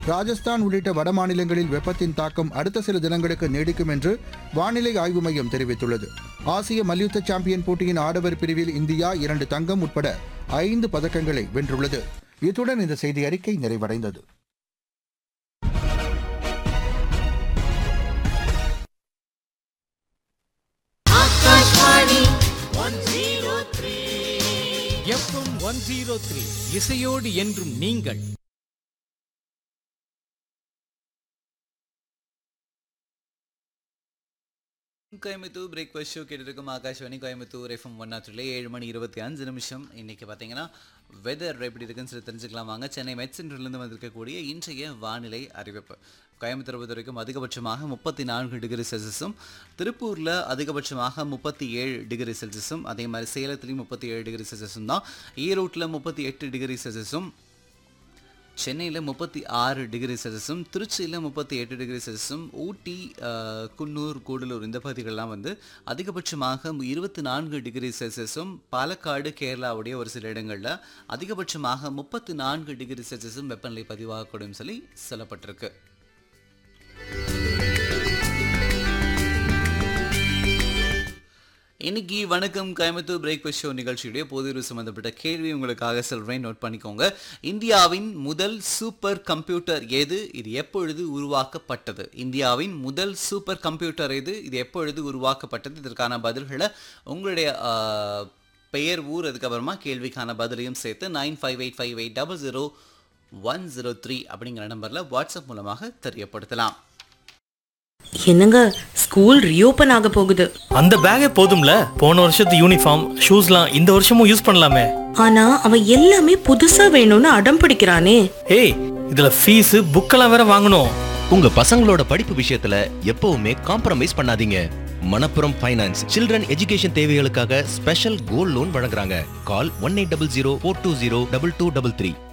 ராஜஸ்தான் உள்ளிட்ட வட மாநிலங்களில் வெப்பத்தின் தாக்கம் அடுத்த சில தினங்களுக்கு நீடிக்கும் என்று வானிலை ஆய்வு மையம் தெரிவித்துள்ளது ஆசிய மல்யுத்த சாம்பியன் போட்டியின் ஆடவர் பிரிவில் இந்தியா இரண்டு தங்கம் உட்பட ஐந்து பதக்கங்களை வென்றுள்ளது இத்துடன் இந்த செய்தி அறிக்கை நிறைவடைந்தது எஃப்எம் ஒன் ஜீரோ த்ரீ இசையோடு என்றும் நீங்கள் கோயம்புத்தூர் பிரேக்ஃபாஸ்ட் ஷோ கேட்டிருக்கும் ஆகாஷ்வாணி கோயம்புத்தூர் எஃப்எம் ஒன் ஆற்றுல ஏழு மணி இருபத்தி அஞ்சு நிமிஷம் இன்னைக்கு பார்த்தீங்கன்னா வெதர் எப்படி இருக்குன்னு சொல்லி தெரிஞ்சுக்கலாம் வாங்க சென்னை மெட் சென்டர்லேருந்து வந்திருக்கக்கூடிய இன்றைய வானிலை அறிவிப்பு கோயம்புத்தூர் பொறுத்த வரைக்கும் அதிகபட்சமாக முப்பத்தி நான்கு டிகிரி செல்சியஸும் திருப்பூரில் அதிகபட்சமாக முப்பத்தி ஏழு டிகிரி செல்சியஸும் அதே மாதிரி சேலத்துலேயும் முப்பத்தி ஏழு டிகிரி செல்சியஸும் தான் ஈரோட்டில் முப்பத்தி எட்டு டிகிரி செல்சியஸும் சென்னையில் முப்பத்தி ஆறு டிகிரி செல்சியஸும் திருச்சியில் முப்பத்தி எட்டு டிகிரி செல்சியஸும் ஊட்டி அஹ், குன்னூர் கூடலூர் இந்த பகுதிகளெலாம் வந்து அதிகபட்சமாக இருபத்தி நான்கு டிகிரி செல்சியஸும் பாலக்காடு கேரளாவுடைய ஒரு சில இடங்களில் அதிகபட்சமாக முப்பத்தி நான்கு டிகிரி செல்சியஸும் வெப்பநிலை பதிவாகக்கூடும் சொல்லி சொல்லப்பட்டிருக்கு இன்னைக்கு வணக்கம் கோயம்புத்தூர் பிரேக்ஃபாஸ்ட் ஷோ நிகழ்ச்சியுடைய பொது சம்பந்தப்பட்ட கேள்வி உங்களுக்காக சொல்றேன் நோட் பண்ணிக்கோங்க இந்தியாவின் முதல் சூப்பர் கம்ப்யூட்டர் எது இது எப்பொழுது உருவாக்கப்பட்டது இந்தியாவின் முதல் சூப்பர் கம்ப்யூட்டர் எது இது எப்பொழுது உருவாக்கப்பட்டது இதற்கான பதில்களை உங்களுடைய ஆஹ், பெயர் ஊர் அதுக்கப்புறமா கேள்விக்கான பதிலையும் சேர்த்து nine five eight five eight double zero one zero three அப்படிங்கிற நம்பரில் வாட்ஸ்அப் மூலமாக தெரியப்படுத்தலாம் என்னங்க ஸ்கூல் ரீஓபன் ஆக போகுது அந்த பேக்கே போதும்ல போன வருஷத்து யூனிஃபார்ம் ஷூஸ்லாம் இந்த வருஷமும் யூஸ் பண்ணலாமே ஆனா அவன் எல்லாமே புதுசா வேணும்னு அடம் பிடிக்கிறானே ஏய் இதுல ஃபீஸ் புக்கெல்லாம் வேற வாங்கணும் உங்க பசங்களோட படிப்பு விஷயத்துல எப்பவுமே காம்ப்ரமைஸ் பண்ணாதீங்க மணப்புரம் ஃபைனான்ஸ் சில்ட்ரன் எஜுகேஷன் தேவைகளுக்காக ஸ்பெஷல் கோல்ட் லோன் வழங்குறாங்க call one eight double zero four two zero double two double three